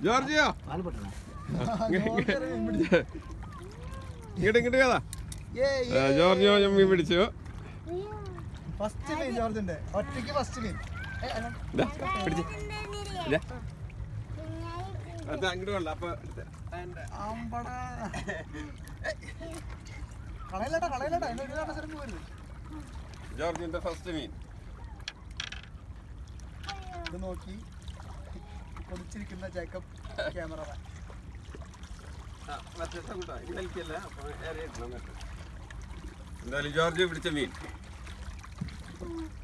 Giorgio പാല് പൊട്ടണേ ഇങ്ങോട്ട് ഇങ്ങോട്ട് കഥാ ജോർജിയോ മീൻ പിടിച്ചു ഫസ്റ്റ് മീൻ ജോർജിന്റെ ഒറ്റയ്ക്ക് ഫസ്റ്റ് മീൻ ദാ, പിടിച്ച് ഇല്ല. അത് അങ്ങോട്ട് കൊള്ളാം അപ്പൊ അമ്പടാ കളയില്ലട്ടാ കളയില്ലട്ടാ എന്നെ ഒരു അവസരം പോകരുത് ജോർജിന്റെ ഫസ്റ്റ് മീൻ ഇത് നോക്കി കൊതിച്ചിരിക്കുന്ന ജേക്കബ് ക്യാമറമാൻ ആ, മറ്റേ കൂട്ടാ ഇത് കളിക്കല്ല അപ്പൊ ഏറെ ഇടണം എന്നിട്ട്. എന്തായാലും ജോർജ് പിടിച്ച മീൻ